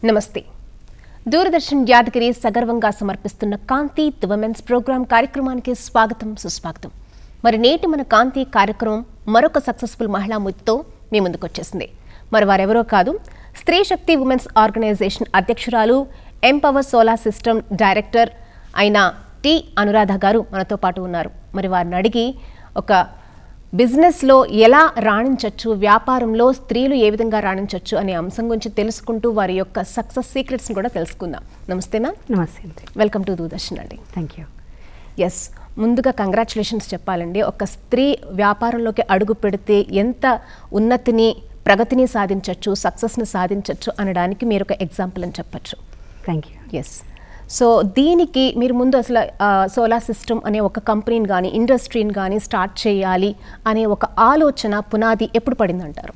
నమస్తే దూరదర్శన్ యాదగిరి సగర్వంగా సమర్పిస్తున్న కాంతి ది ఉమెన్స్ ప్రోగ్రాం కార్యక్రమానికి స్వాగతం సుస్వాగతం మరి నేటి మన కాంతి కార్యక్రమం మరొక సక్సెస్ఫుల్ మహిళా ముద్దుతో మీ ముందుకు వచ్చేసింది మరి వారెవరో కాదు స్త్రీ శక్తి ఉమెన్స్ ఆర్గనైజేషన్ అధ్యక్షురాలు ఎంపవర్ సోలార్ సిస్టమ్ డైరెక్టర్ అయిన టి అనురాధ గారు మనతో పాటు ఉన్నారు మరి వారిని అడిగి ఒక బిజినెస్లో ఎలా రాణించవచ్చు వ్యాపారంలో స్త్రీలు ఏ విధంగా రాణించవచ్చు అనే అంశం గురించి తెలుసుకుంటూ వారి యొక్క సక్సెస్ సీక్రెట్స్ని కూడా తెలుసుకుందాం నమస్తే మ్యామ్ నమస్తే అండి వెల్కమ్ టు దూరదర్శన్ అండి థ్యాంక్ యూ ఎస్ ముందుగా కంగ్రాచులేషన్స్ చెప్పాలండి ఒక స్త్రీ వ్యాపారంలోకి అడుగు పెడితే ఎంత ఉన్నతిని ప్రగతిని సాధించవచ్చు సక్సెస్ని సాధించవచ్చు అనడానికి మీరు ఒక ఎగ్జాంపుల్ అని చెప్పచ్చు థ్యాంక్ యూ ఎస్ సో దీనికి మీరు ముందు అసలు సోలార్ సిస్టమ్ అనే ఒక కంపెనీని కానీ ఇండస్ట్రీని కానీ స్టార్ట్ చేయాలి అనే ఒక ఆలోచన పునాది ఎప్పుడు పడిందంటారు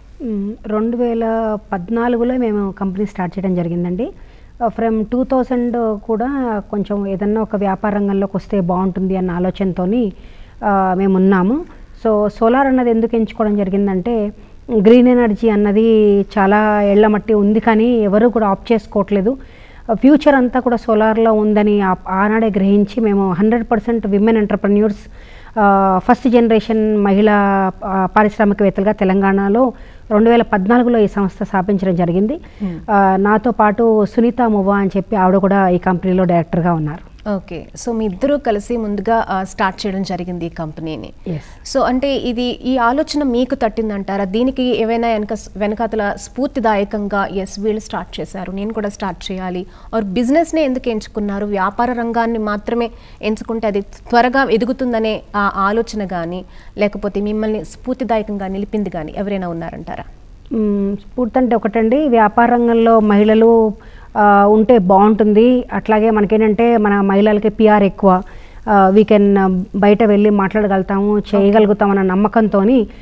రెండు వేల పద్నాలుగులో మేము కంపెనీ స్టార్ట్ చేయడం జరిగిందండి ఫ్రమ్ టూ థౌజండ్ కూడా కొంచెం ఏదన్నా ఒక వ్యాపార రంగంలోకి వస్తే బాగుంటుంది అన్న ఆలోచనతో మేము ఉన్నాము సో సోలార్ అన్నది ఎందుకు ఎంచుకోవడం జరిగిందంటే గ్రీన్ ఎనర్జీ అన్నది చాలా ఏళ్ల మట్టి ఉంది కానీ ఎవరు కూడా ఆప్ చేసుకోవట్లేదు ఫ్యూచర్ అంతా కూడా సోలార్లో ఉందని ఆ- ఆనాడే గ్రహించి మేము hundred percent women entrepreneurs first generation మహిళా ఆ, పారిశ్రామికవేత్తలుగా తెలంగాణలో రెండు వేల పద్నాలుగులో ఈ సంస్థ స్థాపించడం జరిగింది ఆ, నాతో పాటు సునీత మువ్వా అని చెప్పి ఆవిడ కూడా ఈ కంపెనీలో డైరెక్టర్గా ఉన్నారు ఓకే సో మీ ఇద్దరూ కలిసి ముందుగా స్టార్ట్ చేయడం జరిగింది ఈ కంపెనీని ఎస్ సో అంటే ఇది ఈ ఆలోచన మీకు తట్టిందంటారా దీనికి ఏవైనా వెనక వెనకాతల స్ఫూర్తిదాయకంగా ఎస్ వీళ్ళు స్టార్ట్ చేశారు నేను కూడా స్టార్ట్ చేయాలి ఆర్ బిజినెస్నే ఎందుకు ఎంచుకున్నారు వ్యాపార రంగాన్ని మాత్రమే ఎంచుకుంటే అది త్వరగా ఎదుగుతుందనే ఆ ఆలోచన కానీ లేకపోతే మిమ్మల్ని స్ఫూర్తిదాయకంగా నిలిపింది కానీ ఎవరైనా ఉన్నారంటారా మ్మ్, స్ఫూర్తి అంటే ఒకటండి వ్యాపార రంగంలో మహిళలు ఆ, ఉంటే బాగుంటుంది అట్లాగే మనకేంటంటే మన మహిళలకి పిఆర్ ఎక్కువ వీ కెన్ బయట వెళ్ళి మాట్లాడగలుగుతాము చేయగలుగుతాం అన్న నమ్మకంతో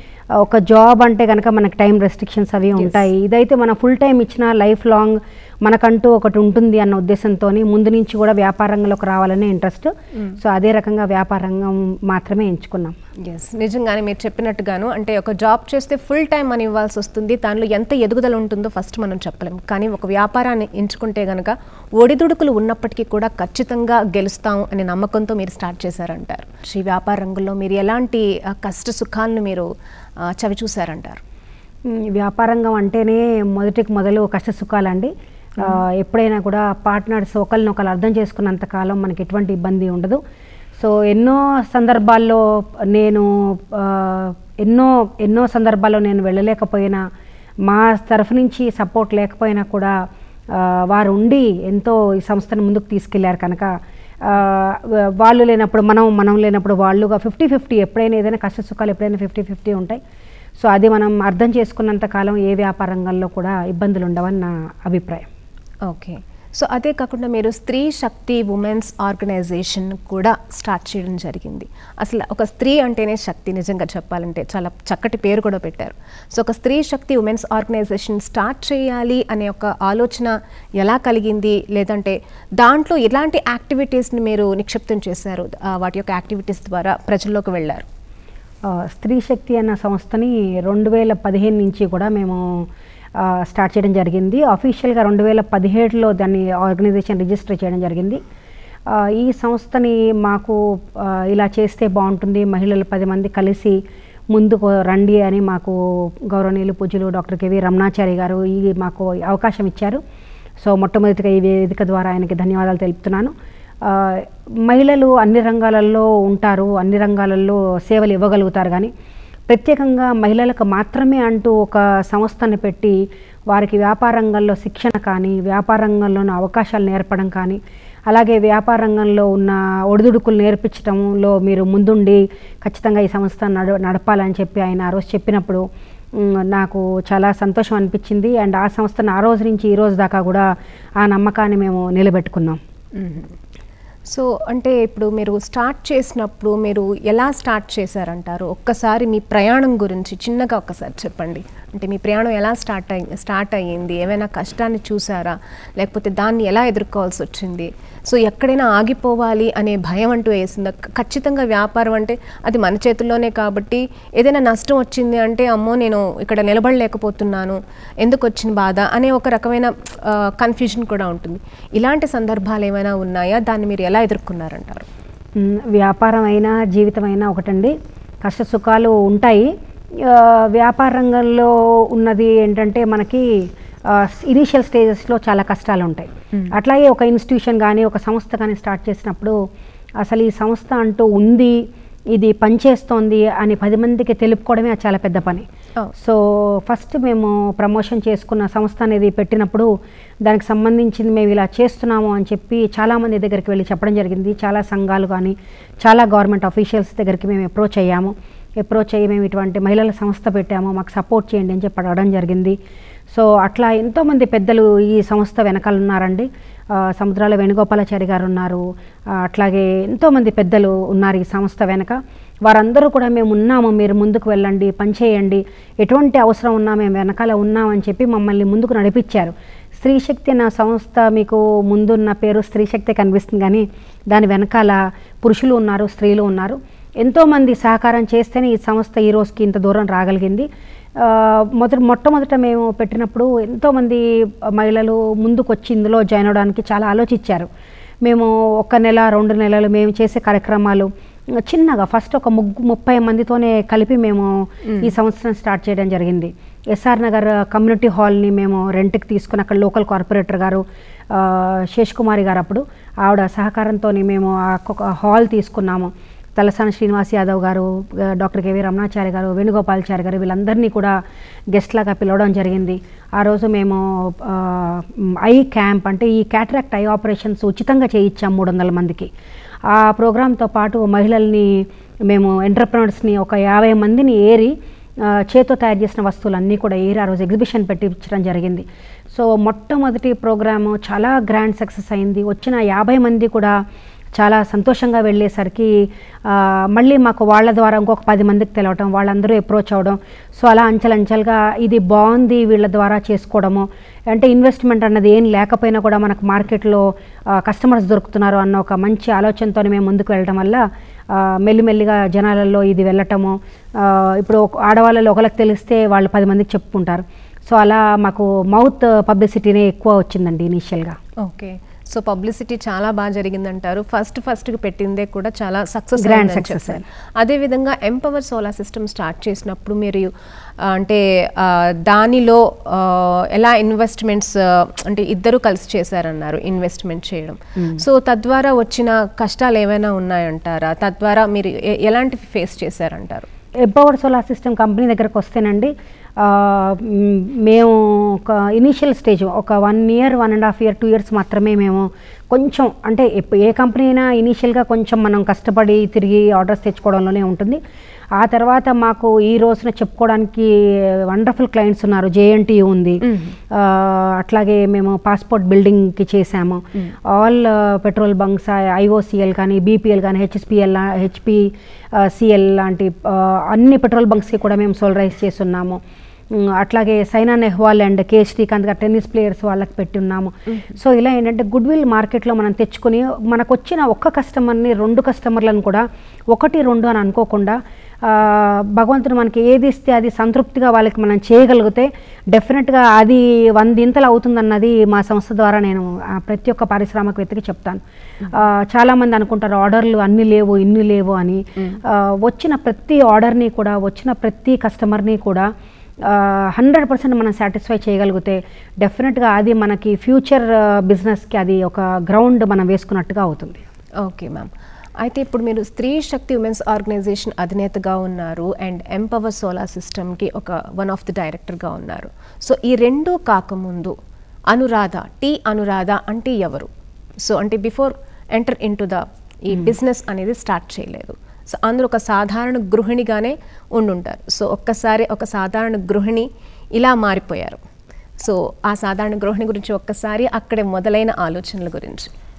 ఒక జాబ్ అంటే కనుక మనకి టైం రెస్ట్రిక్షన్స్ అవి ఉంటాయి ఇదైతే మన ఫుల్ టైం ఇచ్చిన లైఫ్ లాంగ్ మనకంటూ ఒకటి ఉంటుంది అన్న ఉద్దేశంతో ముందు నుంచి కూడా వ్యాపార రంగంలోకి రావాలనే ఇంట్రెస్ట్ సో అదే రకంగా వ్యాపార రంగం మాత్రమే ఎంచుకున్నాం ఎస్ నిజంగానే మీరు చెప్పినట్టుగాను అంటే ఒక జాబ్ చేస్తే ఫుల్ టైం అని ఇవ్వాల్సి వస్తుంది దానిలో ఎంత ఎదుగుదల ఉంటుందో ఫస్ట్ మనం చెప్పలేం కానీ ఒక వ్యాపారాన్ని ఎంచుకుంటే గనక ఒడిదుడుకులు ఉన్నప్పటికీ కూడా ఖచ్చితంగా గెలుస్తాం అనే నమ్మకంతో మీరు స్టార్ట్ చేశారంటారు ఈ వ్యాపార రంగంలో మీరు ఎలాంటి ఆ, కష్ట సుఖాలను మీరు ఆ, చవి చూశారంటారు మ్, వ్యాపారంగం అంటేనే మొదటికి మొదలు కష్ట సుఖాలండి ఆ, ఎప్పుడైనా కూడా పార్ట్నర్స్ ఒకరినొకరు అర్థం చేసుకున్నంత కాలం మనకి ఎటువంటి ఇబ్బంది ఉండదు సో ఎన్నో సందర్భాల్లో నేను ఆ, ఎన్నో ఎన్నో సందర్భాల్లో నేను వెళ్ళలేకపోయినా మా తరఫు నుంచి సపోర్ట్ లేకపోయినా కూడా ఆ, వారు ఉండి ఎంతో ఈ సంస్థను ముందుకు తీసుకెళ్లారు కనుక ఆ, వా- వాళ్ళు లేనప్పుడు మనం మనం లేనప్పుడు వాళ్ళుగా ఫిఫ్టీ ఫిఫ్టీ ఎప్పుడైనా ఏదైనా కష్ట సుఖాలు ఎప్పుడైనా ఫిఫ్టీ ఫిఫ్టీ ఉంటాయి సో అది మనం అర్థం చేసుకున్నంత కాలం ఏ వ్యాపార రంగంలో కూడా ఇబ్బందులు ఉండవని నా అభిప్రాయం ఓకే సో అదే కాకుండా మీరు స్త్రీ శక్తి ఉమెన్స్ ఆర్గనైజేషన్ కూడా స్టార్ట్ చేయడం జరిగింది అసలు ఒక స్త్రీ అంటేనే శక్తి నిజంగా చెప్పాలంటే చాలా చక్కటి పేరు కూడా పెట్టారు సో ఒక స్త్రీ శక్తి ఉమెన్స్ ఆర్గనైజేషన్ స్టార్ట్ చేయాలి అనే ఒక ఆలోచన ఎలా కలిగింది లేదంటే దాంట్లో ఎలాంటి యాక్టివిటీస్ని మీరు నిక్షిప్తం చేశారు ఆ, వాటి యొక్క యాక్టివిటీస్ ద్వారా ప్రజల్లోకి వెళ్ళారు ఆ, స్త్రీ శక్తి అన్న సంస్థని రెండు వేల పదిహేను నుంచి కూడా మేము ఆ, స్టార్ట్ చేయడం జరిగింది అఫీషియల్గా రెండు వేల పదిహేడులో దాన్ని ఆర్గనైజేషన్ రిజిస్టర్ చేయడం జరిగింది ఆ, ఈ సంస్థని మాకు ఆ, ఇలా చేస్తే బాగుంటుంది మహిళలు పది మంది కలిసి ముందుకు రండి అని మాకు గౌరవనీయులు పూజ్యులు డాక్టర్ కెవి రమణాచారి గారు ఈ మాకు అవకాశం ఇచ్చారు సో మొట్టమొదటిగా ఈ వేదిక ద్వారా ఆయనకి ధన్యవాదాలు తెలుపుతున్నాను ఆ, మహిళలు అన్ని రంగాలలో ఉంటారు అన్ని రంగాలలో సేవలు ఇవ్వగలుగుతారు కానీ ప్రత్యేకంగా మహిళలకు మాత్రమే అంటూ ఒక సంస్థను పెట్టి వారికి వ్యాపార రంగంలో శిక్షణ కానీ వ్యాపార రంగంలోని అవకాశాలు నేర్పడం కానీ అలాగే వ్యాపార రంగంలో ఉన్న ఒడిదుడుకులు నేర్పించడంలో మీరు ముందుండి ఖచ్చితంగా ఈ సంస్థ నడు నడపాలని చెప్పి ఆయన ఆ రోజు చెప్పినప్పుడు మ్, నాకు చాలా సంతోషం అనిపించింది అండ్ ఆ సంస్థను ఆ రోజు నుంచి ఈ రోజు దాకా కూడా ఆ నమ్మకాన్ని మేము నిలబెట్టుకున్నాం సో అంటే ఇప్పుడు మీరు స్టార్ట్ చేసినప్పుడు మీరు ఎలా స్టార్ట్ చేశారంటారు ఒక్కసారి మీ ప్రయాణం గురించి చిన్నగా ఒక్కసారి చెప్పండి అంటే మీ ప్రయాణం ఎలా స్టార్ట్ అయ్యి స్టార్ట్ అయ్యింది ఏమైనా కష్టాన్ని చూసారా లేకపోతే దాన్ని ఎలా ఎదుర్కోవాల్సి వచ్చింది సో ఎక్కడైనా ఆగిపోవాలి అనే భయం అంటూ వేసిందా క- ఖచ్చితంగా వ్యాపారం అంటే అది మన చేతుల్లోనే కాబట్టి ఏదైనా నష్టం వచ్చింది అంటే అమ్మో నేను ఇక్కడ నిలబడలేకపోతున్నాను ఎందుకు వచ్చిన బాధ అనే ఒక రకమైన కన్ఫ్యూజన్ కూడా ఉంటుంది ఇలాంటి సందర్భాలు ఏమైనా ఉన్నాయా దాన్ని మీరు ఎలా ఎదుర్కొన్నారంటారు మ్, వ్యాపారం అయినా జీవితం అయినా ఒకటండి కష్ట సుఖాలు ఉంటాయి ఆ, వ్యాపార రంగంలో ఉన్నది ఏంటంటే మనకి ఇనీషియల్ స్టేజెస్లో చాలా కష్టాలు ఉంటాయి అట్లాగే ఒక ఇన్స్టిట్యూషన్ కానీ ఒక సంస్థ కానీ స్టార్ట్ చేసినప్పుడు అసలు ఈ సంస్థ అంటూ ఉంది ఇది పనిచేస్తోంది అని పది మందికి తెలుపుకోవడమే అది చాలా పెద్ద పని Oh. సో ఫస్ట్ మేము ప్రమోషన్ చేసుకున్న సంస్థ అనేది పెట్టినప్పుడు దానికి సంబంధించింది మేము ఇలా చేస్తున్నాము అని చెప్పి చాలామంది దగ్గరికి వెళ్ళి చెప్పడం జరిగింది చాలా సంఘాలు కానీ చాలా గవర్నమెంట్ అఫీషియల్స్ దగ్గరికి మేము అప్రోచ్ అయ్యాము అప్రోచ్ అయ్యి మేము ఇటువంటి మహిళల సంస్థ పెట్టాము మాకు సపోర్ట్ చేయండి అని చెప్పి అడగడం జరిగింది సో అట్లా ఎంతోమంది పెద్దలు ఈ సంస్థ వెనకాల ఉన్నారండి ఆ, సముద్రాల వేణుగోపాలాచారి గారు ఉన్నారు ఆ, అట్లాగే ఎంతోమంది పెద్దలు ఉన్నారు ఈ సంస్థ వెనక వారందరూ కూడా మేము ఉన్నాము మీరు ముందుకు వెళ్ళండి పనిచేయండి ఎటువంటి అవసరం ఉన్నా మేము వెనకాల ఉన్నామని చెప్పి మమ్మల్ని ముందుకు నడిపించారు స్త్రీశక్తి అన్న సంస్థ మీకు ముందున్న పేరు స్త్రీశక్తి కనిపిస్తుంది కానీ దాని వెనకాల పురుషులు ఉన్నారు స్త్రీలు ఉన్నారు ఎంతోమంది సహకారం చేస్తేనే ఈ సంస్థ ఈ రోజుకి ఇంత దూరం రాగలిగింది ఆ, మొదటి మొట్టమొదట మేము పెట్టినప్పుడు ఎంతోమంది మహిళలు ముందుకు వచ్చి ఇందులో జాయిన్ అవడానికి చాలా ఆలోచించారు మేము ఒక నెల రెండు నెలలు మేము చేసే కార్యక్రమాలు చిన్నగా ఫస్ట్ ఒక ముగ్గు ముప్పై మందితోనే కలిపి మేము ఈ సంవత్సరం స్టార్ట్ చేయడం జరిగింది ఎస్ఆర్ నగర్ కమ్యూనిటీ హాల్ని మేము రెంట్కి తీసుకుని అక్కడ లోకల్ కార్పొరేటర్ గారు ఆ, శేష్ కుమారి గారు అప్పుడు ఆవిడ సహకారంతో మేము ఆ ఒక హాల్ తీసుకున్నాము తలసాని శ్రీనివాస్ యాదవ్ గారు ఆ, డాక్టర్ కేవీ రమణాచారి గారు వేణుగోపాలాచారి గారు వీళ్ళందరినీ కూడా గెస్ట్ లాగా పిలవడం జరిగింది ఆ రోజు మేము ఆ, మ్, ఐ క్యాంప్ అంటే ఈ క్యాటరాక్ట్ ఐ ఆపరేషన్స్ ఉచితంగా చేయించాం మూడు వందల మందికి ఆ ప్రోగ్రాంతో పాటు మహిళల్ని మేము ఎంటర్ప్రినర్స్ని ఒక యాభై మందిని ఏరి ఆ, చేతో తయారు చేసిన వస్తువులన్నీ కూడా ఏరి ఆ రోజు ఎగ్జిబిషన్ పెట్టి ఇచ్చడం జరిగింది సో మొట్టమొదటి ప్రోగ్రాము చాలా గ్రాండ్ సక్సెస్ అయింది వచ్చిన యాభై మంది కూడా చాలా సంతోషంగా వెళ్ళేసరికి ఆ, మళ్ళీ మాకు వాళ్ళ ద్వారా ఇంకొక పది మందికి తెలవటం వాళ్ళందరూ అప్రోచ్ అవ్వడం సో అలా అంచెలంచెలుగా ఇది బాగుంది వీళ్ళ ద్వారా చేసుకోవడము అంటే ఇన్వెస్ట్మెంట్ అన్నది ఏం లేకపోయినా కూడా మనకు మార్కెట్లో కస్టమర్స్ దొరుకుతున్నారు అన్న ఒక మంచి ఆలోచనతో మేము ముందుకు వెళ్ళడం వల్ల ఆ, మెల్లిమెల్లిగా జనాలలో ఇది వెళ్ళటము ఆ, ఇప్పుడు ఒక- ఆడవాళ్ళలో ఒకరికి తెలిస్తే వాళ్ళు పది మందికి చెప్పుకుంటారు సో అలా మాకు మౌత్ పబ్లిసిటీనే ఎక్కువ వచ్చిందండి ఇనీషియల్గా ఓకే సో పబ్లిసిటీ చాలా బాగా జరిగిందంటారు ఫస్ట్ ఫస్ట్ పెట్టిందే కూడా చాలా సక్సెస్ Grand success అదే విధంగా ఎంపవర్ సోలార్ సిస్టమ్ స్టార్ట్ చేసినప్పుడు మీరు ఆ, అంటే ఆ, దానిలో ఆ, ఎలా ఇన్వెస్ట్మెంట్స్ అంటే ఇద్దరు కలిసి చేశారన్నారు ఇన్వెస్ట్మెంట్ చేయడం సో తద్వారా వచ్చిన కష్టాలు ఏమైనా ఉన్నాయంటారా తద్వారా మీరు ఎ- ఎలాంటివి ఫేస్ చేశారంటారు ఎంపవర్డ్ సోలార్ సిస్టమ్ కంపెనీ దగ్గరకు వస్తేనండి ఆ, మ్, మేము ఒక ఇనీషియల్ స్టేజ్ ఒక one year one and half year two years మాత్రమే మేము కొంచెం అంటే ఎప్పు- ఏ కంపెనీ అయినా ఇనీషియల్గా కొంచెం మనం కష్టపడి తిరిగి ఆర్డర్స్ తెచ్చుకోవడంలోనే ఉంటుంది ఆ తర్వాత మాకు ఈ రోజున చెప్పుకోవడానికి వండర్ఫుల్ క్లయింట్స్ ఉన్నారు జేఎన్టీయూ ఉంది ఆ, అట్లాగే మేము పాస్పోర్ట్ బిల్డింగ్కి చేసాము ఆల్ పెట్రోల్ బంక్స్ ఐఓసిఎల్ కానీ బీపీఎల్ కానీ హెచ్పిఎల్ హెచ్పి సిఎల్ లాంటి ఆ, అన్ని పెట్రోల్ బంక్స్కి కూడా మేము సోలరైజ్ చేస్తున్నాము ఉమ్, అట్లాగే Saina Nehwal and K Srikanth garu tennis players వాళ్ళకి పెట్టి ఉన్నాము సో ఇలా ఏంటంటే గుడ్ విల్ మార్కెట్లో మనం తెచ్చుకొని మనకు వచ్చిన ఒక్క కస్టమర్ని రెండు కస్టమర్లను కూడా ఒకటి రెండు అని అనుకోకుండా ఆ, భగవంతుడు మనకి ఏది ఇస్తే అది సంతృప్తిగా వాళ్ళకి మనం చేయగలిగితే డెఫినెట్గా అది వందింతలు అవుతుందన్నది మా సంస్థ ద్వారా నేను ఆ, ప్రతి ఒక్క పారిశ్రామికవేత్తకి చెప్తాను ఆ, చాలామంది అనుకుంటారు ఆర్డర్లు అన్ని లేవు ఇన్ని లేవు అని ఆ, వచ్చిన ప్రతి ఆర్డర్ని కూడా వచ్చిన ప్రతి కస్టమర్ని కూడా హండ్రెడ్ పర్సెంట్ మనం సాటిస్ఫై చేయగలిగితే డెఫినెట్గా అది మనకి ఫ్యూచర్ బిజినెస్కి అది ఒక గ్రౌండ్ మనం వేసుకున్నట్టుగా అవుతుంది ఓకే మ్యామ్ అయితే ఇప్పుడు మీరు స్త్రీ శక్తి ఉమెన్స్ ఆర్గనైజేషన్ అధినేతగా ఉన్నారు అండ్ ఎంపవర్ సోలార్ సిస్టమ్కి ఒక వన్ ఆఫ్ ది డైరెక్టర్గా ఉన్నారు సో ఈ రెండు కాకముందు అనురాధ టీ అనురాధ అంటే ఎవరు సో అంటే బిఫోర్ ఎంటర్ ఇన్ ద ఈ బిజినెస్ అనేది స్టార్ట్ చేయలేదు సో అందరూ ఒక సాధారణ గృహిణిగానే ఉండుంటారు సో ఒక్కసారి ఒక సాధారణ గృహిణి ఇలా మారిపోయారు సో ఆ సాధారణ గృహిణి గురించి ఒక్కసారి అక్కడే మొదలైన ఆలోచనల గురించి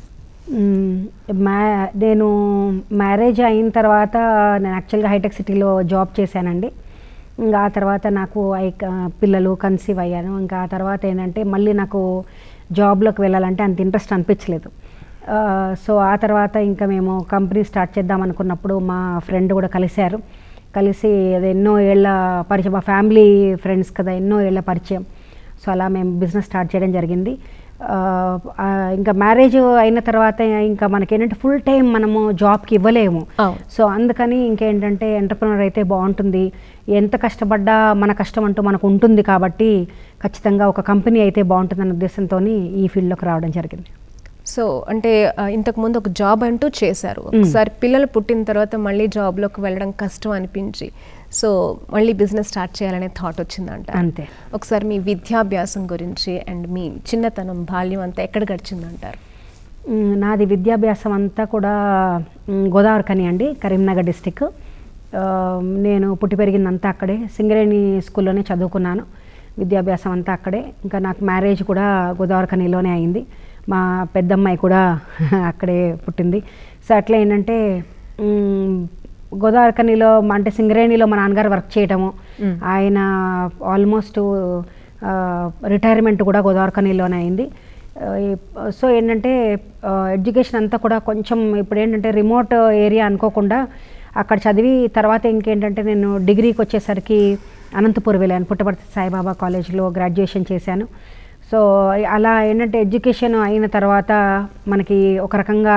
మ్మ్. మ్యా నేను మ్యారేజ్ అయిన తర్వాత నేను యాక్చువల్గా హైటెక్ సిటీలో జాబ్ చేశానండి ఇంకా ఆ తర్వాత నాకు ఐ పిల్లలు కన్సీవ్ అయ్యాను ఇంకా ఆ తర్వాత ఏంటంటే మళ్ళీ నాకు జాబ్లోకి వెళ్ళాలంటే అంత ఇంట్రెస్ట్ అనిపించలేదు ఆ, సో ఆ తర్వాత ఇంకా మేము కంపెనీ స్టార్ట్ చేద్దాం అనుకున్నప్పుడు మా ఫ్రెండ్ కూడా కలిశారు కలిసి అది ఎన్నో ఏళ్ళ పరిచయం మా ఫ్యామిలీ ఫ్రెండ్స్ కదా ఎన్నో ఏళ్ళ పరిచయం సో అలా మేము బిజినెస్ స్టార్ట్ చేయడం జరిగింది ఆ, ఆ, ఇంకా మ్యారేజ్ అయిన తర్వాత ఇంకా మనకేంటంటే ఫుల్ టైం మనము జాబ్కి ఇవ్వలేము అవును. సో అందుకని ఇంకేంటంటే ఎంటర్ప్రినర్ అయితే బాగుంటుంది ఎంత కష్టపడ్డా మన కష్టం అంటూ మనకు ఉంటుంది కాబట్టి ఖచ్చితంగా ఒక కంపెనీ అయితే బాగుంటుందన్న ఉద్దేశంతో ఈ ఫీల్డ్లోకి రావడం జరిగింది సో అంటే ఆ, ఇంతకు ముందు ఒక జాబ్ అంటూ చేశారు ఒకసారి పిల్లలు పుట్టిన తర్వాత మళ్ళీ జాబ్లోకి వెళ్ళడం కష్టం అనిపించి సో మళ్ళీ బిజినెస్ స్టార్ట్ చేయాలనే థాట్ వచ్చిందంట అంతే ఒకసారి మీ విద్యాభ్యాసం గురించి అండ్ మీ చిన్నతనం బాల్యం అంతా ఎక్కడ గడిచిందంటారు మ్, నాది విద్యాభ్యాసం అంతా కూడా మ్, గోదావరి కని అండి కరీంనగర్ డిస్టిక్ ఆ, నేను పుట్టి పెరిగిందంతా అక్కడే సింగరేణి స్కూల్లోనే చదువుకున్నాను విద్యాభ్యాసం అంతా అక్కడే ఇంకా నాకు మ్యారేజ్ కూడా గోదావరి కనిలోనే అయింది మా పెద్దమ్మాయి కూడా అక్కడే పుట్టింది సో అట్లా ఏంటంటే మ్, గోదావరి కనిలో అంటే సింగరేణిలో మా నాన్నగారు వర్క్ చేయటము ఆయన ఆల్మోస్ట్ రిటైర్మెంట్ కూడా గోదావరి కనిలోనే అయింది ఆ, ఈ- సో ఏంటంటే ఎడ్యుకేషన్ అంతా కూడా కొంచెం ఇప్పుడు ఏంటంటే రిమోట్ ఏరియా అనుకోకుండా అక్కడ చదివి తర్వాత ఇంకేంటంటే నేను డిగ్రీకి వచ్చేసరికి అనంతపూర్ వెళ్ళాను పుట్టపర్తి సాయిబాబా కాలేజ్లో గ్రాడ్యుయేషన్ చేశాను సో అలా ఏంటంటే ఎడ్యుకేషన్ అయిన తర్వాత మనకి ఒక రకంగా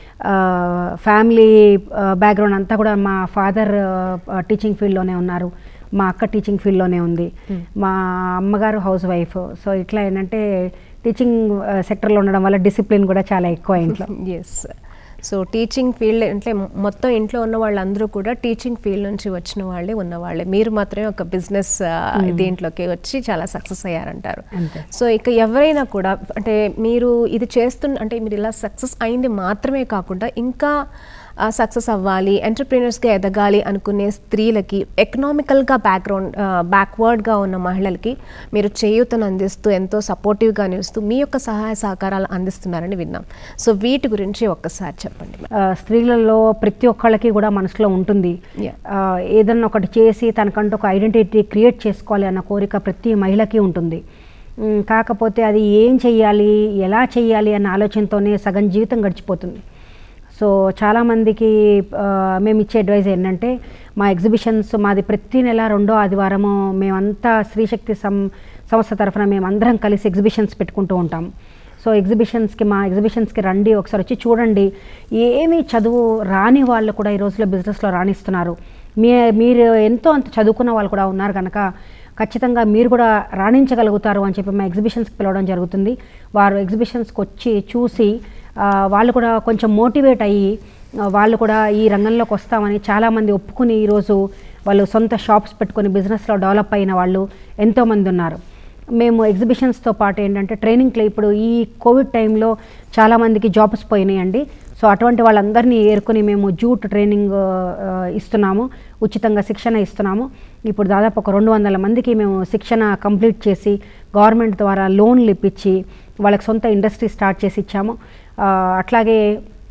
ఫ్యామిలీ బ్యాక్గ్రౌండ్ అంతా కూడా మా ఫాదర్ టీచింగ్ ఫీల్డ్లోనే ఉన్నారు మా అక్క టీచింగ్ ఫీల్డ్లోనే ఉంది మా అమ్మగారు హౌస్ వైఫ్ సో ఇట్లా ఏంటంటే టీచింగ్ సెక్టర్లో ఉండడం వల్ల డిసిప్లిన్ కూడా చాలా ఎక్కువ ఇంట్లో ఎస్ సో టీచింగ్ ఫీల్డ్ అంటే మొత్తం ఇంట్లో ఉన్న వాళ్ళందరూ కూడా టీచింగ్ ఫీల్డ్ నుంచి వచ్చిన వాళ్ళే ఉన్నవాళ్ళే మీరు మాత్రమే ఒక బిజినెస్ దీంట్లోకి వచ్చి చాలా సక్సెస్ అయ్యారంటారు అంతే. సో ఇక ఎవరైనా కూడా అంటే మీరు ఇది చేస్తున్న అంటే మీరు ఇలా సక్సెస్ అయింది మాత్రమే కాకుండా ఇంకా సక్సెస్ అవ్వాలి ఎంటర్ప్రీనర్స్గా ఎదగాలి అనుకునే స్త్రీలకి ఎకనామికల్గా బ్యాక్గ్రౌండ్ బ్యాక్వర్డ్గా ఉన్న మహిళలకి మీరు చేయూతను అందిస్తూ ఎంతో సపోర్టివ్గా నిలుస్తూ మీ యొక్క సహాయ సహకారాలు అందిస్తున్నారని విన్నాం సో వీటి గురించి ఒక్కసారి చెప్పండి ఆ, స్త్రీలలో ప్రతి ఒక్కళ్ళకి కూడా మనసులో ఉంటుంది Yeah. ఆ, ఏదన్నా ఒకటి చేసి తనకంటూ ఒక ఐడెంటిటీ క్రియేట్ చేసుకోవాలి అన్న కోరిక ప్రతి మహిళకి ఉంటుంది ఉమ్, కాకపోతే అది ఏం చెయ్యాలి ఎలా చెయ్యాలి అన్న ఆలోచనతోనే సగం జీవితం గడిచిపోతుంది సో చాలామందికి ఆ, మేము ఇచ్చే అడ్వైజ్ ఏంటంటే మా ఎగ్జిబిషన్స్ మాది ప్రతి నెల రెండో ఆదివారము మేమంతా స్త్రీశక్తి సం సంస్థ తరఫున మేమందరం కలిసి ఎగ్జిబిషన్స్ పెట్టుకుంటూ ఉంటాం సో ఎగ్జిబిషన్స్కి మా ఎగ్జిబిషన్స్కి రండి ఒకసారి వచ్చి చూడండి ఏమీ చదువు రాని వాళ్ళు కూడా ఈ రోజుల్లో బిజినెస్లో రాణిస్తున్నారు మీ మీరు ఎంతో అంత చదువుకున్న వాళ్ళు కూడా ఉన్నారు కనుక ఖచ్చితంగా మీరు కూడా రాణించగలుగుతారు అని చెప్పి మా ఎగ్జిబిషన్స్కి పిలవడం జరుగుతుంది వారు ఎగ్జిబిషన్స్కి వచ్చి చూసి ఆ, వాళ్ళు కూడా కొంచెం మోటివేట్ అయ్యి ఆ, వాళ్ళు కూడా ఈ రంగంలోకి వస్తామని చాలామంది ఒప్పుకుని ఈరోజు వాళ్ళు సొంత షాప్స్ పెట్టుకొని బిజినెస్లో డెవలప్ అయిన వాళ్ళు ఎంతోమంది ఉన్నారు మేము ఎగ్జిబిషన్స్తో పాటు ఏంటంటే ట్రైనింగ్ క్లే- ఇప్పుడు ఈ కోవిడ్ టైంలో చాలామందికి జాబ్స్ పోయినాయండి సో అటువంటి వాళ్ళందరినీ ఏరుకొని మేము జూట్ ట్రైనింగ్ ఆ, ఇస్తున్నాము ఉచితంగా శిక్షణ ఇస్తున్నాము ఇప్పుడు దాదాపు ఒక రెండు వందల మందికి మేము శిక్షణ కంప్లీట్ చేసి గవర్నమెంట్ ద్వారా లోన్లు ఇప్పించి వాళ్ళకి సొంత ఇండస్ట్రీ స్టార్ట్ చేసి ఇచ్చాము ఆ, అట్లాగే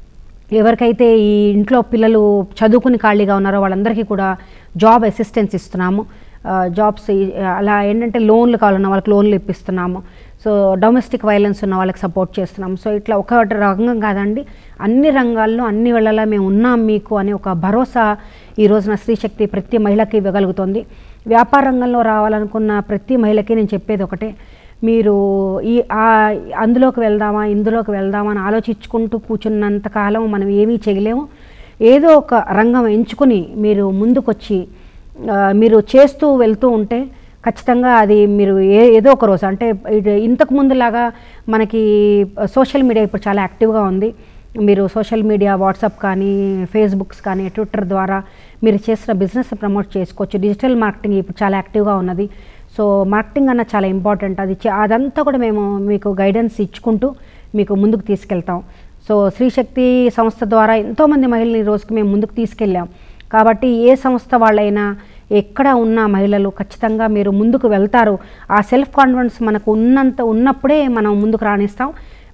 ఎవరికైతే ఈ ఇంట్లో పిల్లలు చదువుకుని ఖాళీగా ఉన్నారో వాళ్ళందరికీ కూడా జాబ్ అసిస్టెన్స్ ఇస్తున్నాము ఆ, జాబ్స్ ఈ- అలా ఏంటంటే లోన్లు కావాలన్న వాళ్ళకి లోన్లు ఇప్పిస్తున్నాము సో డొమెస్టిక్ వైలెన్స్ ఉన్న వాళ్ళకి సపోర్ట్ చేస్తున్నాం సో ఇట్లా ఒక రంగం కాదండి అన్ని రంగాల్లో అన్ని వేళలా మేము ఉన్నాం మీకు అనే ఒక భరోసా ఈ రోజున స్త్రీశక్తి ప్రతి మహిళకి ఇవ్వగలుగుతుంది వ్యాపార రంగంలో రావాలనుకున్న ప్రతి మహిళకి నేను చెప్పేది ఒకటే మీరు ఈ ఆ అందులోకి వెళ్దామా ఇందులోకి వెళ్దామా అని ఆలోచించుకుంటూ కూర్చున్నంత కాలం మనం ఏమీ చేయలేము ఏదో ఒక రంగం ఎంచుకుని మీరు ముందుకొచ్చి ఆ, మీరు చేస్తూ వెళ్తూ ఉంటే ఖచ్చితంగా అది మీరు ఏ ఏదో ఒక రోజు అంటే ఇది ఇంతకు ముందులాగా మనకి సోషల్ మీడియా ఇప్పుడు చాలా యాక్టివ్గా ఉంది మీరు సోషల్ మీడియా వాట్సాప్ కానీ ఫేస్బుక్స్ కానీ ట్విట్టర్ ద్వారా మీరు చేసిన బిజినెస్ ప్రమోట్ చేసుకోవచ్చు డిజిటల్ మార్కెటింగ్ ఇప్పుడు చాలా యాక్టివ్గా ఉన్నది సో మార్కెటింగ్ అన్న చాలా ఇంపార్టెంట్ అది చే- అదంతా కూడా మేము మీకు గైడెన్స్ ఇచ్చుకుంటూ మీకు ముందుకు తీసుకెళ్తాం సో స్త్రీశక్తి సంస్థ ద్వారా ఎంతోమంది మహిళలు ఈ రోజుకి మేము ముందుకు తీసుకెళ్ళాం కాబట్టి ఏ సంస్థ వాళ్ళైనా ఎక్కడ ఉన్న మహిళలు ఖచ్చితంగా మీరు ముందుకు వెళ్తారు ఆ సెల్ఫ్ కాన్ఫిడెన్స్ మనకు ఉన్నంత ఉన్నప్పుడే మనం ముందుకు రాణిస్తాం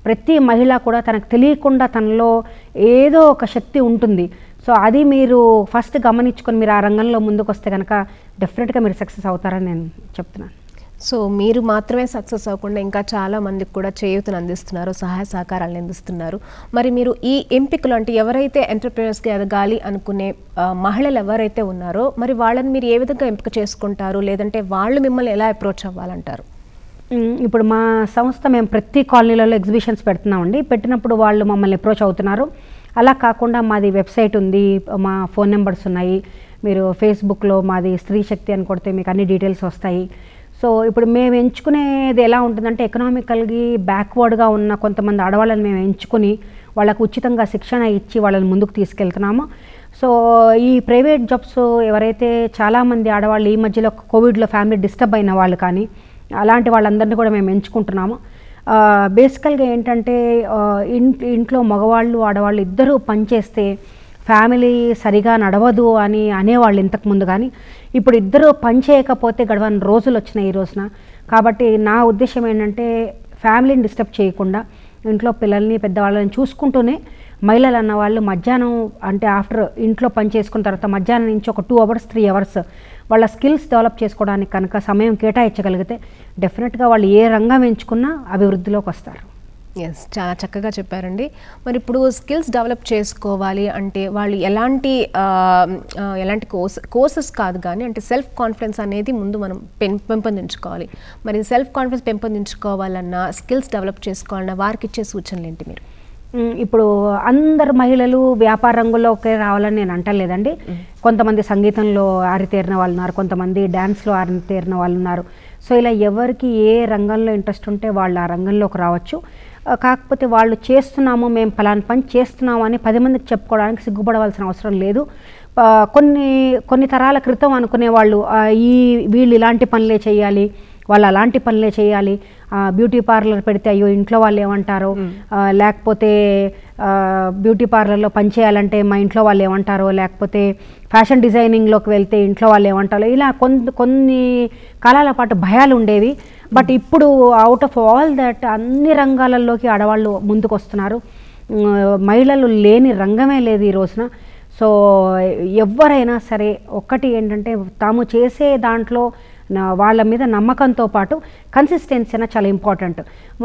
ప్రతి మహిళ కూడా తనకు తెలియకుండా తనలో ఏదో ఒక శక్తి ఉంటుంది సో అది మీరు ఫస్ట్ గమనించుకొని మీరు ఆ రంగంలో ముందుకు వస్తే కనుక డెఫినెట్గా మీరు సక్సెస్ అవుతారని నేను చెప్తున్నాను సో మీరు మాత్రమే సక్సెస్ అవ్వకుండా ఇంకా చాలా మందికి కూడా చేయూతను అందిస్తున్నారు సహాయ సహకారాలను అందిస్తున్నారు మరి మీరు ఈ ఎంపికలు అంటే ఎవరైతే ఎంటర్ప్రీనర్స్గా ఎదగాలి అనుకునే ఆ, మహిళలు ఎవరైతే ఉన్నారో మరి వాళ్ళని మీరు ఏ విధంగా ఎంపిక చేసుకుంటారు లేదంటే వాళ్ళు మిమ్మల్ని ఎలా అప్రోచ్ అవ్వాలంటారు మ్, ఇప్పుడు మా సంస్థ మేము ప్రతి కాలనీలలో ఎగ్జిబిషన్స్ పెడుతున్నామండి పెట్టినప్పుడు వాళ్ళు మమ్మల్ని అప్రోచ్ అవుతున్నారు అలా కాకుండా మాది వెబ్సైట్ ఉంది మా ఫోన్ నెంబర్స్ ఉన్నాయి మీరు ఫేస్బుక్లో మాది స్త్రీ శక్తి అని కొడితే మీకు అన్ని డీటెయిల్స్ వస్తాయి సో ఇప్పుడు మేము ఎంచుకునేది ఎలా ఉంటుందంటే ఎకనామికల్గా బ్యాక్వర్డ్గా ఉన్న కొంతమంది ఆడవాళ్ళని మేము ఎంచుకుని వాళ్ళకు ఉచితంగా శిక్షణ ఇచ్చి వాళ్ళని ముందుకు తీసుకెళ్తున్నాము సో ఈ ప్రైవేట్ జాబ్స్ ఎవరైతే చాలామంది ఆడవాళ్ళు ఈ మధ్యలో కోవిడ్లో ఫ్యామిలీ డిస్టర్బ్ అయిన వాళ్ళు కానీ అలాంటి వాళ్ళందరినీ కూడా మేము ఎంచుకుంటున్నాము బేసికల్గా ఏంటంటే ఆ, ఇంట్ ఇంట్లో మగవాళ్ళు ఆడవాళ్ళు ఇద్దరూ పనిచేస్తే ఫ్యామిలీ సరిగా నడవదు అని అనేవాళ్ళు ఇంతకు ముందు కానీ ఇప్పుడు ఇద్దరు పని చేయకపోతే గడవని రోజులు వచ్చినాయి ఈ రోజున కాబట్టి నా ఉద్దేశం ఏంటంటే ఫ్యామిలీని డిస్టర్బ్ చేయకుండా ఇంట్లో పిల్లల్ని పెద్దవాళ్ళని చూసుకుంటూనే మహిళలు అన్న వాళ్ళు మధ్యాహ్నం అంటే ఆఫ్టర్ ఇంట్లో పని చేసుకున్న తర్వాత మధ్యాహ్నం నుంచి ఒక టూ అవర్స్ త్రీ అవర్స్ వాళ్ళ స్కిల్స్ డెవలప్ చేసుకోవడానికి కనుక సమయం కేటాయించగలిగితే డెఫినెట్గా వాళ్ళు ఏ రంగం ఎంచుకున్నా అభివృద్ధిలోకి వస్తారు ఎస్ చాలా చక్కగా చెప్పారండి మరి ఇప్పుడు స్కిల్స్ డెవలప్ చేసుకోవాలి అంటే వాళ్ళు ఎలాంటి ఆ, ఆ, ఎలాంటి కోర్స్ కోర్సెస్ కాదు కానీ అంటే సెల్ఫ్ కాన్ఫిడెన్స్ అనేది ముందు మనం పెం పెంపొందించుకోవాలి మరి సెల్ఫ్ కాన్ఫిడెన్స్ పెంపొందించుకోవాలన్నా స్కిల్స్ డెవలప్ చేసుకోవాలన్నా వారికి ఇచ్చే సూచనలు ఏంటి మీరు మ్, ఇప్పుడు అందరు మహిళలు వ్యాపార రంగంలోకి రావాలని నేను అంటలేదండి కొంతమంది సంగీతంలో ఆరితేరిన వాళ్ళు ఉన్నారు కొంతమంది డ్యాన్స్లో ఆరితేరిన వాళ్ళు ఉన్నారు సో ఇలా ఎవరికి ఏ రంగంలో ఇంట్రెస్ట్ ఉంటే వాళ్ళు ఆ రంగంలోకి రావచ్చు ఆ, కాకపోతే వాళ్ళు చేస్తున్నాము మేము పలానా పని చేస్తున్నాము అని పది మందికి చెప్పుకోవడానికి సిగ్గుపడవలసిన అవసరం లేదు ఆ, కొన్ని కొన్ని తరాల క్రితం అనుకునే వాళ్ళు ఆ, ఈ వీళ్ళు ఇలాంటి పనులే చేయాలి వాళ్ళు అలాంటి పనులే చేయాలి ఆ, బ్యూటీ పార్లర్ పెడితే అయ్యో ఇంట్లో వాళ్ళు ఏమంటారో ఆ, లేకపోతే ఆ, బ్యూటీ పార్లర్లో పని చేయాలంటే మా ఇంట్లో వాళ్ళు ఏమంటారో లేకపోతే ఫ్యాషన్ డిజైనింగ్లోకి వెళ్తే ఇంట్లో వాళ్ళు ఏమంటారో ఇలా కొన్ని కొన్ని కాలాల పాటు భయాలు ఉండేవి బట్ ఇప్పుడు అవుట్ ఆఫ్ ఆల్ దట్ అన్ని రంగాలలోకి ఆడవాళ్ళు ముందుకు వస్తున్నారు ఉమ్, మహిళలు లేని రంగమే లేదు ఈ రోజున సో ఎవరైనా సరే ఒక్కటి ఏంటంటే తాము చేసే దాంట్లో నా- వాళ్ళ మీద నమ్మకంతో పాటు కన్సిస్టెన్సీ అనేది చాలా ఇంపార్టెంట్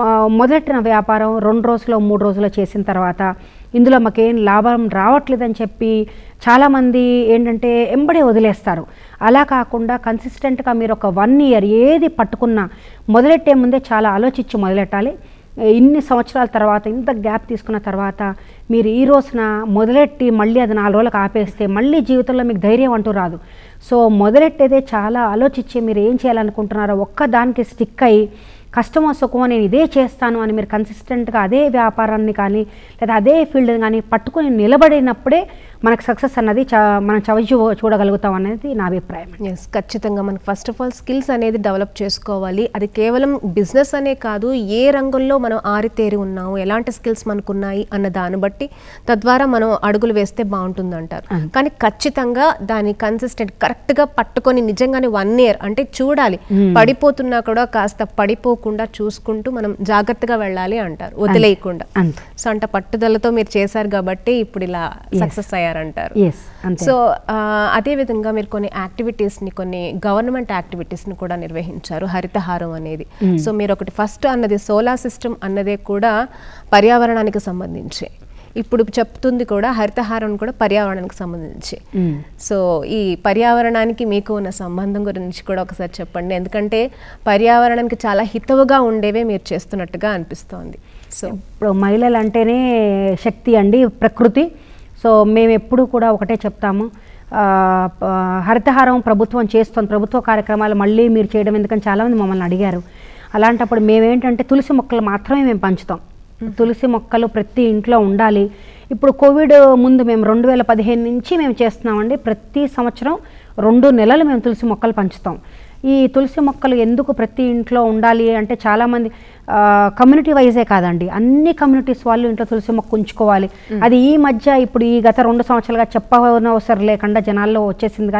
మొదటిన వ్యాపారం రెండు రోజులు మూడు రోజులు చేసిన తర్వాత ఇందులో మాకేం లాభం రావట్లేదని చెప్పి చాలామంది ఏంటంటే ఎంబడే వదిలేస్తారు అలా కాకుండా కన్సిస్టెంట్గా మీరు ఒక వన్ ఇయర్ ఏది పట్టుకున్నా మొదలెట్టే ముందే చాలా ఆలోచించి మొదలెట్టాలి ఇన్ని సంవత్సరాల తర్వాత ఇంత గ్యాప్ తీసుకున్న తర్వాత మీరు ఈ రోజున మొదలెట్టి మళ్ళీ అది నాలుగు రోజులకు ఆపేస్తే మళ్ళీ జీవితంలో మీకు ధైర్యం అంటూ రాదు సో మొదలెట్టేదే చాలా ఆలోచించి మీరు ఏం చేయాలనుకుంటున్నారో ఒక్క దానికి స్టిక్ అయ్యి కష్టమో సుఖమో నేను ఇదే చేస్తాను అని మీరు కన్సిస్టెంట్గా అదే వ్యాపారాన్ని కానీ లేదా అదే ఫీల్డ్ కానీ పట్టుకొని నిలబడినప్పుడే మనకు సక్సెస్ అన్నది చ మనం చవి చూ- చూడగలుగుతాం అనేది నా అభిప్రాయం ఎస్ ఖచ్చితంగా మనకు ఫస్ట్ ఆఫ్ ఆల్ స్కిల్స్ అనేది డెవలప్ చేసుకోవాలి అది కేవలం బిజినెస్ అనే కాదు ఏ రంగంలో మనం ఆరితేరి ఉన్నాము ఎలాంటి స్కిల్స్ మనకు ఉన్నాయి అన్న దాన్ని బట్టి తద్వారా మనం అడుగులు వేస్తే బాగుంటుంది అంటారు కానీ ఖచ్చితంగా దాని కన్సిస్టెంట్ కరెక్ట్గా పట్టుకొని నిజంగానే వన్ ఇయర్ అంటే చూడాలి పడిపోతున్నా కూడా కాస్త పడిపోకుండా చూసుకుంటూ మనం జాగ్రత్తగా వెళ్ళాలి అంటారు వదిలేయకుండా అంతే సో అంటే పట్టుదలతో మీరు చేశారు కాబట్టి ఇప్పుడు ఇలా సక్సెస్ అయ్యారంటారు ఎస్ అంతే సో ఆ, అదే విధంగా మీరు కొన్ని యాక్టివిటీస్ని కొన్ని గవర్నమెంట్ యాక్టివిటీస్ని కూడా నిర్వహించారు హరితహారం అనేది సో మీరు ఒకటి ఫస్ట్ అన్నది సోలార్ సిస్టమ్ అన్నదే కూడా పర్యావరణానికి సంబంధించి ఇప్పుడు చెప్తుంది కూడా హరితహారం కూడా పర్యావరణానికి సంబంధించి మ్మ్. సో ఈ పర్యావరణానికి మీకు ఉన్న సంబంధం గురించి కూడా ఒకసారి చెప్పండి ఎందుకంటే పర్యావరణానికి చాలా హితవుగా ఉండేవే మీరు చేస్తున్నట్టుగా అనిపిస్తోంది సో ఇప్పుడు మహిళలు అంటేనే శక్తి అండి ప్రకృతి సో మేము ఎప్పుడు కూడా ఒకటే చెప్తాము ఆ, ప- హరితహారం ప్రభుత్వం చేస్తుంది ప్రభుత్వ కార్యక్రమాలు మళ్ళీ మీరు చేయడం ఎందుకని చాలామంది మమ్మల్ని అడిగారు అలాంటప్పుడు మేమేంటంటే తులసి మొక్కలు మాత్రమే మేము పంచుతాం తులసి మొక్కలు ప్రతి ఇంట్లో ఉండాలి ఇప్పుడు కోవిడ్ ముందు మేము రెండు వేల పదిహేను నుంచి మేము చేస్తున్నామండి ప్రతి సంవత్సరం రెండు నెలలు మేము తులసి మొక్కలు పంచుతాం ఈ తులసి మొక్కలు ఎందుకు ప్రతి ఇంట్లో ఉండాలి అంటే చాలామంది కమ్యూనిటీ వైజే కాదండి అన్ని కమ్యూనిటీస్ వాళ్ళు ఇంట్లో తులసి మొక్క ఉంచుకోవాలి అది ఈ మధ్య ఇప్పుడు ఈ గత రెండు సంవత్సరాలుగా చెప్పనవసరం లేకుండా జనాల్లో వచ్చేసింది కానీ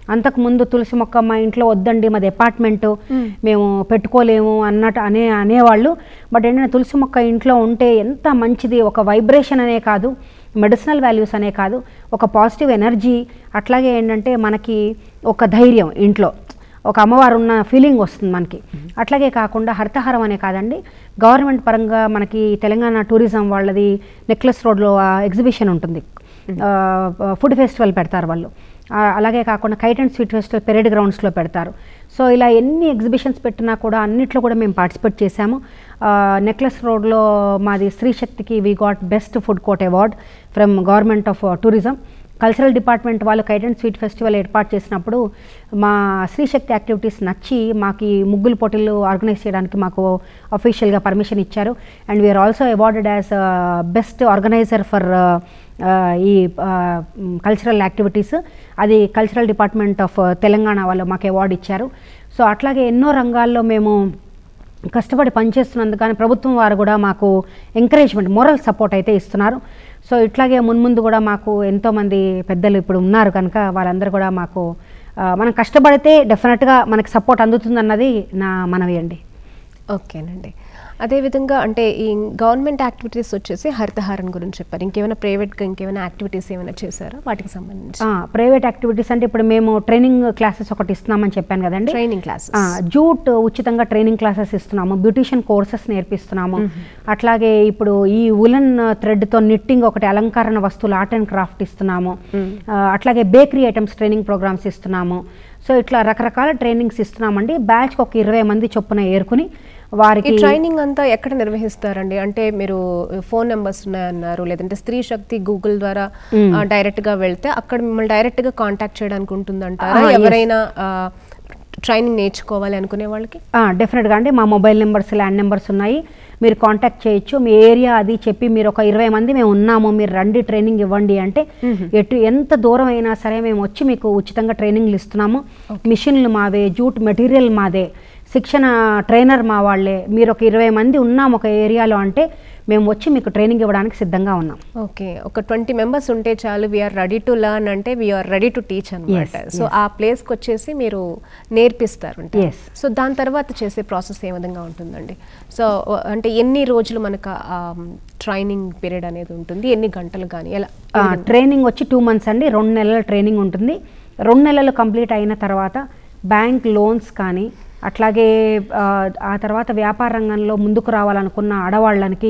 అంతకుముందు తులసి మొక్క మా ఇంట్లో వద్దండి మాది అపార్ట్మెంట్ మేము పెట్టుకోలేము అన్నట్టు అనే అనేవాళ్ళు బట్ ఏంటంటే తులసి మొక్క ఇంట్లో ఉంటే ఎంత మంచిది ఒక వైబ్రేషన్ అనే కాదు మెడిసినల్ వాల్యూస్ అనే కాదు ఒక పాజిటివ్ ఎనర్జీ అట్లాగే ఏంటంటే మనకి ఒక ధైర్యం ఇంట్లో ఒక అమ్మవారు ఉన్న ఫీలింగ్ వస్తుంది మనకి అట్లాగే కాకుండా హరితహారం అనే కాదండి గవర్నమెంట్ పరంగా మనకి తెలంగాణ టూరిజం వాళ్ళది నెక్లెస్ రోడ్లో ఎగ్జిబిషన్ ఉంటుంది ఫుడ్ ఫెస్టివల్ పెడతారు వాళ్ళు ఆ, అలాగే కాకుండా kite and sweet festival parade గ్రౌండ్స్లో పెడతారు సో ఇలా ఎన్ని ఎగ్జిబిషన్స్ పెట్టినా కూడా అన్నిట్లో కూడా మేము పార్టిసిపేట్ చేశాము నెక్లెస్ రోడ్లో మాది స్త్రీశక్తికి we got best food court award from government of tourism cultural department వాళ్ళు కైట్ అండ్ స్వీట్ ఫెస్టివల్ ఏర్పాటు చేసినప్పుడు మా శ్రీశక్తి యాక్టివిటీస్ నచ్చి మాకు ఈ ముగ్గులు పోటీలు ఆర్గనైజ్ చేయడానికి మాకు అఫీషియల్గా పర్మిషన్ ఇచ్చారు and we are also awarded as best organiser for ఈ కల్చరల్ యాక్టివిటీస్ అది కల్చరల్ డిపార్ట్మెంట్ ఆఫ్ తెలంగాణ వాళ్ళు మాకు అవార్డు ఇచ్చారు సో అట్లాగే ఎన్నో రంగాల్లో మేము కష్టపడి పనిచేస్తున్నందుకు కానీ ప్రభుత్వం వారు కూడా మాకు ఎంకరేజ్మెంట్ మోరల్ సపోర్ట్ అయితే ఇస్తున్నారు సో ఇట్లాగే మున్ముందు కూడా మాకు ఎంతోమంది పెద్దలు ఇప్పుడు ఉన్నారు కనుక వాళ్ళందరూ కూడా మాకు ఆ, మనం కష్టపడితే డెఫినెట్గా మనకి సపోర్ట్ అందుతుందన్నది నా మనవి అండి ఓకేనండి అదేవిధంగా అంటే ఈ గవర్నమెంట్ యాక్టివిటీస్ వచ్చేసి హరితహారం గురించి చెప్పారు ఇంకేమైనా ప్రైవేట్గా ఇంకేమైనా యాక్టివిటీస్ ఏమైనా చేశారా వాటికి సంబంధించి ప్రైవేట్ యాక్టివిటీస్ అంటే ఇప్పుడు మేము ట్రైనింగ్ క్లాసెస్ ఒకటి ఇస్తున్నామని చెప్పాను కదండి ట్రైనింగ్ క్లాసెస్ ఆ, జూట్ ఉచితంగా ట్రైనింగ్ క్లాసెస్ ఇస్తున్నాము బ్యూటిషియన్ కోర్సెస్ నేర్పిస్తున్నాము అట్లాగే ఇప్పుడు ఈ ఉలన్ థ్రెడ్తో నిట్టింగ్ ఒకటి అలంకరణ వస్తువులు ఆర్ట్ అండ్ క్రాఫ్ట్ ఇస్తున్నాము ఆ, అట్లాగే బేకరీ ఐటమ్స్ ట్రైనింగ్ ప్రోగ్రామ్స్ ఇస్తున్నాము సో ఇట్లా రకరకాల ట్రైనింగ్స్ ఇస్తున్నామండి బ్యాచ్కి ఒక ఇరవై మంది చొప్పున ఏరుకుని ఈ వారికి ట్రైనింగ్ అంతా ఎక్కడ నిర్వహిస్తారండి అంటే మీరు ఫోన్ నెంబర్స్ ఉన్నాయన్నారు లేదంటే స్త్రీ శక్తి గూగుల్ ద్వారా డైరెక్ట్ గా వెళ్తే అక్కడ మిమ్మల్ని డైరెక్ట్ గా కాంటాక్ట్ చేయడానికి ఉంటుందంటారా Ah, yes. ఎవరైనా ట్రైనింగ్ నేర్చుకోవాలి అనుకునే వాళ్ళకి డెఫినెట్గా అండి మా మొబైల్ నెంబర్స్ ల్యాండ్ నెంబర్స్ ఉన్నాయి మీరు కాంటాక్ట్ చేయొచ్చు మీ ఏరియా అది చెప్పి మీరు ఒక ఇరవై మంది మేము ఉన్నాము మీరు రండి ట్రైనింగ్ ఇవ్వండి అంటే ఎటు ఎంత దూరం అయినా సరే మేము వచ్చి మీకు ఉచితంగా ట్రైనింగ్లు ఇస్తున్నాము మిషన్లు మావే జూట్ మెటీరియల్ మాదే శిక్షణ ట్రైనర్ మా వాళ్ళే మీరు ఒక ఇరవై మంది ఉన్నాం ఒక ఏరియాలో అంటే మేము వచ్చి మీకు ట్రైనింగ్ ఇవ్వడానికి సిద్ధంగా ఉన్నాం ఓకే ఒక ట్వంటీ మెంబర్స్ ఉంటే చాలు వీఆర్ రెడీ టు లర్న్ అంటే వీఆర్ రెడీ టు టీచ్ అనమాట Yes, సో ఆ ప్లేస్కి వచ్చేసి మీరు నేర్పిస్తారు అంటే Yes. సో దాని తర్వాత చేసే ప్రాసెస్ ఏ విధంగా ఉంటుందండి సో అంటే ఎన్ని రోజులు మనకు ట్రైనింగ్ పీరియడ్ అనేది ఉంటుంది ఎన్ని గంటలు కానీ ఎలా ఆ, ట్రైనింగ్ వచ్చి టూ మంత్స్ అండి రెండు నెలల ట్రైనింగ్ ఉంటుంది రెండు నెలలు కంప్లీట్ అయిన తర్వాత బ్యాంక్ లోన్స్ కానీ అట్లాగే ఆ, ఆ తర్వాత వ్యాపార రంగంలో ముందుకు రావాలనుకున్న ఆడవాళ్ళకి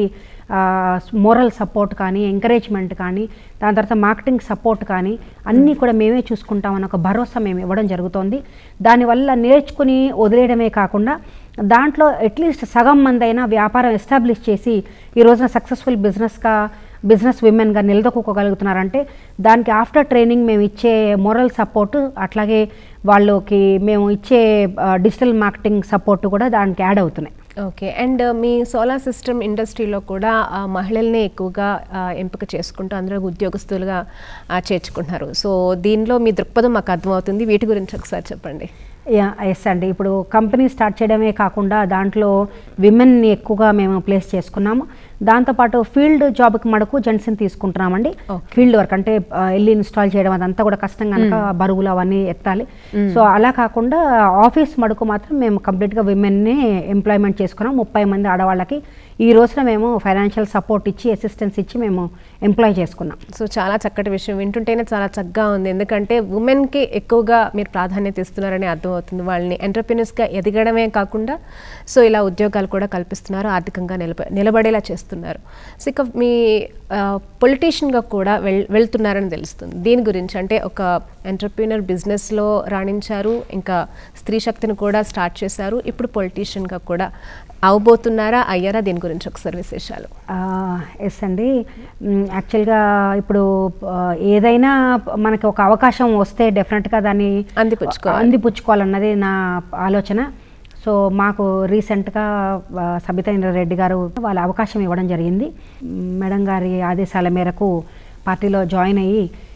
మోరల్ సపోర్ట్ కానీ ఎంకరేజ్మెంట్ కానీ దాని తర్వాత మార్కెటింగ్ సపోర్ట్ కానీ అన్నీ కూడా మేమే చూసుకుంటామని ఒక భరోసా మేము ఇవ్వడం జరుగుతోంది దానివల్ల నేర్చుకుని వదిలేయడమే కాకుండా దాంట్లో అట్లీస్ట్ సగం మంది అయినా వ్యాపారం ఎస్టాబ్లిష్ చేసి ఈ రోజున సక్సెస్ఫుల్ బిజినెస్గా బిజినెస్ విమెన్గా నిలదొక్కుకోగలుగుతున్నారంటే దానికి ఆఫ్టర్ ట్రైనింగ్ మేము ఇచ్చే మోరల్ సపోర్ట్ అట్లాగే వాళ్ళకి మేము ఇచ్చే డిజిటల్ మార్కెటింగ్ సపోర్ట్ కూడా దానికి యాడ్ అవుతున్నాయి ఓకే అండ్ మీ సోలార్ సిస్టమ్ ఇండస్ట్రీలో కూడా ఆ, మహిళల్ని ఎక్కువగా ఆ, ఎంపిక చేసుకుంటూ అందరూ ఉద్యోగస్తులుగా ఆ, చేర్చుకుంటున్నారు సో దీనిలో మీ దృక్పథం మాకు అర్థమవుతుంది వీటి గురించి ఒకసారి చెప్పండి యా ఎస్ అండి ఇప్పుడు కంపెనీ స్టార్ట్ చేయడమే కాకుండా దాంట్లో విమెన్ని ఎక్కువగా మేము ప్లేస్ చేసుకున్నాము దాంతోపాటు ఫీల్డ్ జాబ్కి మటుకు జెంట్స్ని తీసుకుంటున్నామండి ఫీల్డ్ వర్క్ అంటే ఆ, వెళ్ళి ఇన్స్టాల్ చేయడం అదంతా కూడా కష్టం కనుక బరువులు అవన్నీ ఎత్తాలి సో అలా కాకుండా ఆఫీస్ మడుకు మాత్రం మేము కంప్లీట్గా విమెన్ని ఎంప్లాయ్మెంట్ చేసుకున్నాం ముప్పై మంది ఆడవాళ్ళకి ఈ రోజున మేము ఫైనాన్షియల్ సపోర్ట్ ఇచ్చి అసిస్టెన్స్ ఇచ్చి మేము ఎంప్లాయ్ చేసుకున్నాం సో చాలా చక్కటి విషయం వింటుంటేనే చాలా చక్కగా ఉంది ఎందుకంటే ఉమెన్కి ఎక్కువగా మీరు ప్రాధాన్యత ఇస్తున్నారని అర్థమవుతుంది వాళ్ళని ఎంటర్ప్రినర్స్గా ఎదగడమే కాకుండా సో ఇలా ఉద్యోగాలు కూడా కల్పిస్తున్నారు ఆర్థికంగా నిలబ నిలబడేలా చేస్తున్నారు సో ఇక మీ పొలిటీషియన్గా కూడా వెల్ వెళ్తున్నారని తెలుస్తుంది దీని గురించి అంటే ఒక ఎంటర్ప్రినర్ బిజినెస్లో రాణించారు ఇంకా స్త్రీ శక్తిని కూడా స్టార్ట్ చేశారు ఇప్పుడు పొలిటీషియన్గా కూడా అవబోతున్నారా అయ్యారా దీని గురించి ఒకసారి విశేషాలు ఎస్ అండి మ్, యాక్చువల్గా ఇప్పుడు ఆ, ఏదైనా మనకి ఒక అవకాశం వస్తే డెఫినెట్గా దాన్ని అందిపుచ్చుకోవాలి. అందిపుచ్చుకోవాలన్నది నా ఆలోచన సో మాకు రీసెంట్గా ఆ, సబితా ఇంద్ర రెడ్డి గారు వాళ్ళ అవకాశం ఇవ్వడం జరిగింది మ్, మేడం గారి ఆదేశాల మేరకు పార్టీలో జాయిన్ అయ్యి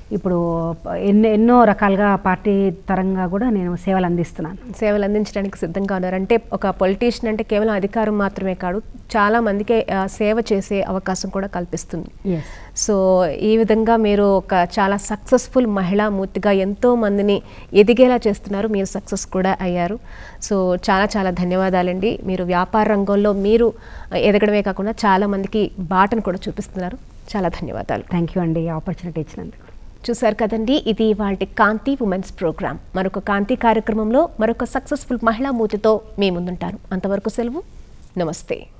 ఇప్పుడు ఎన్నో ఎన్నో రకాలుగా పార్టీ తరంగా కూడా నేను సేవలు అందిస్తున్నాను సేవలు అందించడానికి సిద్ధంగా ఉన్నారు అంటే ఒక పొలిటీషియన్ అంటే కేవలం అధికారం మాత్రమే కాదు చాలా మందికి ఆ, సేవ చేసే అవకాశం కూడా కల్పిస్తుంది ఎస్ సో ఈ విధంగా మీరు ఒక చాలా సక్సెస్ఫుల్ మహిళా మూర్తిగా ఎంతో మందిని ఎదిగేలా చేస్తున్నారు మీరు సక్సెస్ కూడా అయ్యారు సో చాలా చాలా ధన్యవాదాలండి మీరు వ్యాపార రంగంలో మీరు ఎదగడమే కాకుండా చాలా మందికి బాటను కూడా చూపిస్తున్నారు చాలా ధన్యవాదాలు థ్యాంక్ యూ అండి ఈ ఆపర్చునిటీ ఇచ్చినందుకు చూశారు కదండి ఇది వాటి కాంతి ఉమెన్స్ ప్రోగ్రామ్ మరొక కాంతి కార్యక్రమంలో మరొక సక్సెస్ఫుల్ మహిళా మూర్తితో మీ ముందుంటాను అంతవరకు సెలవు నమస్తే